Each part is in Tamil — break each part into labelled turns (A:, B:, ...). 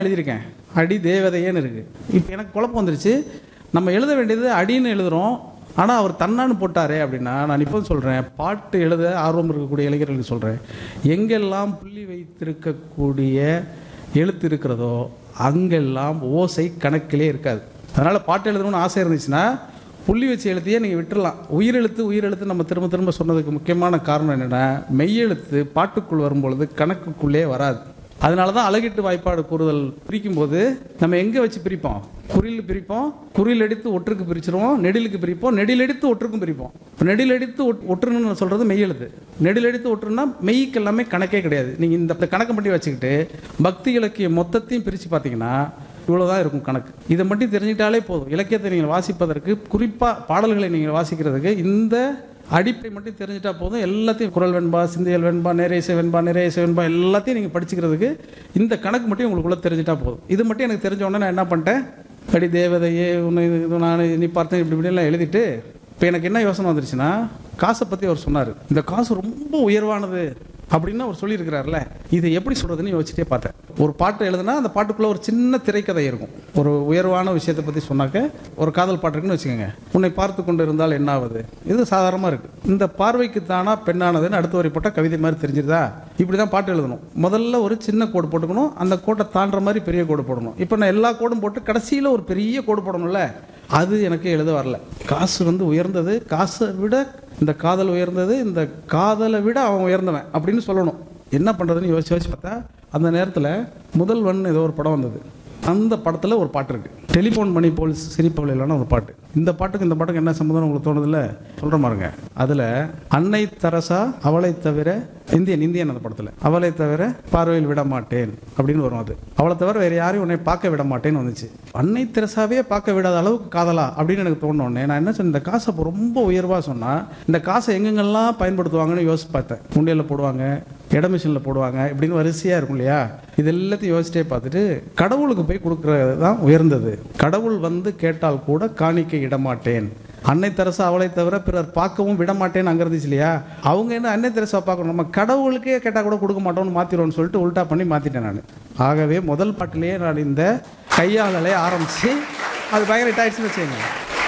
A: எழுதியிருக்கேன் அடி தேவதையேன்னு இருக்கு இப்போ எனக்கு குழப்பம் வந்துருச்சு நம்ம எழுத வேண்டியது அடின்னு எழுதுறோம் ஆனால் அவர் தன்னான்னு போட்டாரே அப்படின்னா நான் இப்போ சொல்கிறேன் பாட்டு எழுத ஆர்வம் இருக்கக்கூடிய இளைஞர்களுக்கு சொல்கிறேன் எங்கெல்லாம் புள்ளி வைத்திருக்கக்கூடிய எழுத்து இருக்கிறதோ அங்கெல்லாம் ஓசை கணக்கிலே இருக்காது அதனால் பாட்டு எழுதணும்னு ஆசை இருந்துச்சுன்னா புள்ளி வச்சு எழுத்தையே நீங்கள் விட்டுறலாம் உயிரெழுத்து உயிரெழுத்து நம்ம திரும்ப திரும்ப சொன்னதுக்கு முக்கியமான காரணம் என்னென்னா மெய்யெழுத்து பாட்டுக்குள் வரும்பொழுது கணக்குக்குள்ளே வராது அதனால தான் அழகிட்டு வாய்ப்பாடு கூறுதல் பிரிக்கும் போது நம்ம எங்கே வச்சு பிரிப்போம் குறில் பிரிப்போம் குறில் எடுத்து ஒற்றுக்கு பிரிச்சிருவோம் நெடிலுக்கு பிரிப்போம் நெடில் எடுத்து ஒற்றுக்கும் பிரிப்போம் இப்போ நெடில் எடுத்து ஒட்- ஒற்றுன்னு சொல்கிறது மெய்யெழுத்து நெடில் எடுத்து ஒற்றுனா மெய்க்கு எல்லாமே கணக்கே கிடையாது நீங்கள் இந்த கணக்கு மட்டும் வச்சுக்கிட்டு பக்தி இலக்கிய மொத்தத்தையும் பிரித்து பார்த்தீங்கன்னா இவ்வளவுதான் இருக்கும் கணக்கு இதை மட்டும் தெரிஞ்சிட்டாலே போதும் இலக்கியத்தை நீங்கள் வாசிப்பதற்கு குறிப்பாக பாடல்களை நீங்கள் வாசிக்கிறதுக்கு இந்த அடிப்படை மட்டும் தெரிஞ்சிட்டா போதும் எல்லாத்தையும் குரல் வெண்பா சிந்தியல் வெண்பா நிறைய வெண்பா நிறைய வெண்பா எல்லாத்தையும் நீங்கள் படிச்சுக்கிறதுக்கு இந்த கணக்கு மட்டும் உங்களுக்குள்ள தெரிஞ்சிட்டா போதும் இது மட்டும் எனக்கு தெரிஞ்ச உடனே நான் என்ன பண்ணிட்டேன் அடி தேவதையே உன்னை இது நான் நீ பார்த்தேன் இப்படி இப்படிலாம் எழுதிட்டு இப்போ எனக்கு என்ன யோசனை வந்துருச்சுன்னா காசை பற்றி அவர் சொன்னார் இந்த காசு ரொம்ப உயர்வானது அப்படின்னு அவர் சொல்லியிருக்கிறார்ல இதை எப்படி சொல்றதுன்னு யோசிச்சுட்டே பார்த்தேன் ஒரு பாட்டு எழுதுனா அந்த பாட்டுக்குள்ள ஒரு சின்ன திரைக்கதை இருக்கும் ஒரு உயர்வான விஷயத்தை பற்றி சொன்னாக்க ஒரு காதல் பாட்டு இருக்குன்னு வச்சுக்கோங்க உன்னை பார்த்து கொண்டு இருந்தால் என்ன ஆகுது இது சாதாரணமாக இருக்கு இந்த பார்வைக்கு தானா பெண்ணானதுன்னு அடுத்த வரி போட்டால் கவிதை மாதிரி தெரிஞ்சிருதா இப்படி தான் பாட்டு எழுதணும் முதல்ல ஒரு சின்ன கோடு போட்டுக்கணும் அந்த கோட்டை தாண்டுற மாதிரி பெரிய கோடு போடணும் இப்போ நான் எல்லா கோடும் போட்டு கடைசியில் ஒரு பெரிய கோடு போடணும்ல அது எனக்கு எழுத வரல காசு வந்து உயர்ந்தது காசை விட இந்த காதல் உயர்ந்தது இந்த காதலை விட அவன் உயர்ந்தவன் அப்படின்னு சொல்லணும் என்ன பண்ணுறதுன்னு யோசிச்சு யோசிச்சு பார்த்தா அந்த நேரத்தில் முதல்வன் ஏதோ ஒரு படம் வந்தது அந்த படத்தில் ஒரு பாட்டு இருக்கு டெலிஃபோன் மணி போல் சிரிப்பவள் இல்லைன்னா ஒரு பாட்டு இந்த பாட்டுக்கு இந்த பாட்டுக்கு என்ன சம்மந்தம் உங்களுக்கு தோணுதில்ல சொல்கிற பாருங்க அதில் அன்னை தரசா அவளை தவிர இந்தியன் இந்தியன் அந்த படத்தில் அவளை தவிர பார்வையில் விட மாட்டேன் அப்படின்னு வரும் அது அவளை தவிர வேற யாரையும் உன்னை பார்க்க விட மாட்டேன்னு வந்துச்சு அன்னை தெரசாவே பார்க்க விடாத அளவுக்கு காதலா அப்படின்னு எனக்கு தோணுனே நான் என்ன சொன்னேன் இந்த காசை அப்போ ரொம்ப உயர்வாக சொன்னா இந்த காசை எங்கெங்கெல்லாம் பயன்படுத்துவாங்கன்னு யோசிச்சு பார்த்தேன் உண்டியலில் போடுவாங்க இட மிஷினில் போடுவாங்க இப்படின்னு வரிசையாக இருக்கும் இல்லையா இது எல்லாத்தையும் யோசிச்சிட்டே பார்த்துட்டு கடவுளுக்கு போய் கொடுக்கறது தான் உயர்ந்தது கடவுள் வந்து கேட்டால் கூட காணிக்கை இடமாட்டேன் அன்னை தெரசா அவளை தவிர பிறர் பார்க்கவும் விட மாட்டேன்னு அங்கே இருந்துச்சு இல்லையா அவங்க என்ன அன்னை தெரசா பார்க்கணும் நம்ம கடவுளுக்கே கேட்டால் கூட கொடுக்க மாட்டோம்னு மாற்றிடுவோம்னு சொல்லிட்டு உல்டா பண்ணி மாற்றிட்டேன் நான் ஆகவே முதல் பாட்டிலேயே நான் இந்த கையாளலை ஆரம்பித்து அது பயங்கர ஹிட் ஆயிடுச்சுன்னு வச்சுக்கோங்க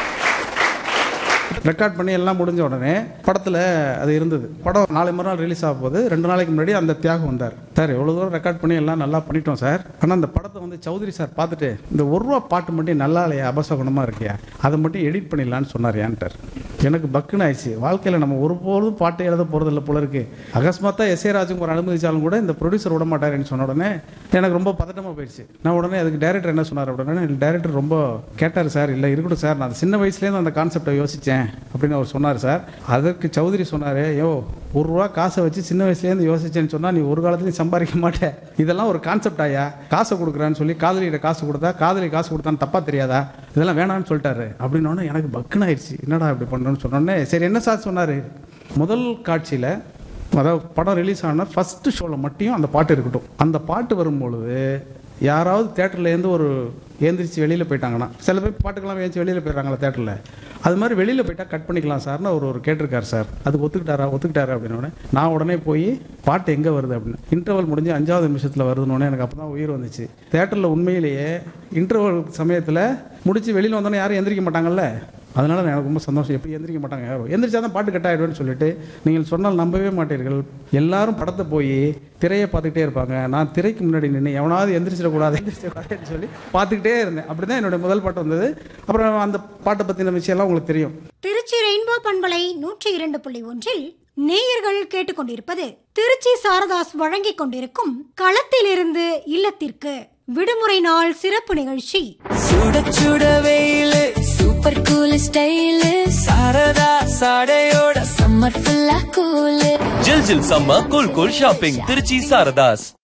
A: ரெக்கார்ட் பண்ணி எல்லாம் முடிஞ்ச உடனே படத்தில் அது இருந்தது படம் நாளை மறுநாள் ரிலீஸ் ஆக போகுது ரெண்டு நாளைக்கு முன்னாடி அந்த தியாகம் வந்தார் சார் எவ்வளோ தூரம் ரெக்கார்ட் பண்ணி எல்லாம் நல்லா பண்ணிட்டோம் சார் ஆனால் அந்த படத்தை வந்து சௌத்ரி சார் பார்த்துட்டு இந்த ஒரு ரூபா பாட்டு மட்டும் நல்லா இல்லையா அபசகுணமாக இருக்கியா அதை மட்டும் எடிட் பண்ணிடலான்னு சொன்னார் ஏன்ட்டார் எனக்கு பக்குன்னு ஆயிடுச்சு வாழ்க்கையில் நம்ம ஒருபோதும் பாட்டு எழுத போகிறதில்ல போல இருக்கு அகஸ்மாத்தா எஸ் ஏ ராஜுக்கு ஒரு அனுமதிச்சாலும் கூட இந்த ப்ரொடியூசர் விட மாட்டாருன்னு சொன்ன உடனே எனக்கு ரொம்ப பதட்டமாக போயிடுச்சு நான் உடனே அதுக்கு டைரக்டர் என்ன சொன்னார் உடனே டைரக்டர் ரொம்ப கேட்டார் சார் இல்லை இருக்கட்டும் சார் நான் சின்ன வயசுலேருந்து அந்த கான்செப்டை யோசித்தேன் அப்படின்னு அவர் சொன்னார் சார் அதற்கு சௌத்ரி சொன்னார் யோ ஒரு ரூபா காசை வச்சு சின்ன வயசுலேருந்து யோசிச்சேன்னு சொன்னால் நீ ஒரு காலத்துலையும் சம்பாதிக்க மாட்டே இதெல்லாம் ஒரு கான்செப்ட் ஆயா காசை கொடுக்குறான்னு சொல்லி காதலிகிட்ட காசு கொடுத்தா காதலி காசு கொடுத்தான்னு தப்பா தெரியாதா இதெல்லாம் வேணாம்னு சொல்லிட்டாரு அப்படின்னோடனே எனக்கு பக்குன்னு ஆயிடுச்சு என்னடா இப்படி பண்ணுறேன்னு சொன்னோடனே சரி என்ன சார் சொன்னார் முதல் காட்சியில் அதாவது படம் ரிலீஸ் ஆன ஃபர்ஸ்ட் ஷோவில் மட்டும் அந்த பாட்டு இருக்கட்டும் அந்த பாட்டு வரும்பொழுது யாராவது தேட்டர்லேருந்து ஒரு ஏந்திரிச்சு வெளியில் போயிட்டாங்கன்னா சில பேர் பாட்டுக்கெல்லாம் ஏந்திரிச்சு வெளியில் போயிடுறாங்களா தேட்டரில் அது மாதிரி வெளியில் போயிட்டா கட் பண்ணிக்கலாம் சார்னு அவர் ஒரு கேட்டிருக்காரு சார் அதுக்கு ஒத்துக்கிட்டாரா ஒத்துக்கிட்டாரா அப்படின்னு உடனே நான் உடனே போய் பாட்டு எங்கே வருது அப்படின்னு இன்டர்வல் முடிஞ்சு அஞ்சாவது நிமிஷத்தில் வருதுன்னு எனக்கு அப்போ தான் உயிர் வந்துச்சு தேட்டரில் உண்மையிலேயே இன்டர்வல் சமயத்தில் முடிச்சு வெளியில் வந்தோன்னே யாரும் எந்திரிக்க மாட்டாங்கல்ல அதனால எனக்கு ரொம்ப சந்தோஷம் எப்படி எந்திரிக்க மாட்டாங்க யாரும் எந்திரிச்சா தான் பாட்டு கட் ஆயிடுவேன்னு சொல்லிட்டு நீங்கள் சொன்னால் நம்பவே மாட்டீர்கள் எல்லாரும் படத்தை போய் திரையை பார்த்துக்கிட்டே இருப்பாங்க நான் திரைக்கு முன்னாடி நின்று எவனாவது எந்திரிச்சிடக்கூடாது எந்திரிச்சிடக்கூடாதுன்னு சொல்லி பார்த்துக்கிட்டே இருந்தேன் அப்படி தான் என்னுடைய முதல் பாட்டு வந்தது அப்புறம் அந்த பாட்டை பற்றின விஷயம்லாம் உங்களுக்கு தெரியும்
B: திருச்சி ரெயின்போ பண்பலை நூற்றி இரண்டு புள்ளி ஒன்றில் நேயர்கள் கேட்டுக்கொண்டிருப்பது திருச்சி சாரதாஸ் வழங்கிக் கொண்டிருக்கும் களத்திலிருந்து இல்லத்திற்கு விடுமுறை நாள் சிறப்பு நிகழ்ச்சி
C: சுட சுட வெயிலு
D: சூப்பர் கூல் ஸ்டைலு
C: சாரதா சாடையோட
D: சம்மர் ஃபுல்லா கூலு
E: ஜில் ஜில் summer cool cool shopping Trichy Saradhas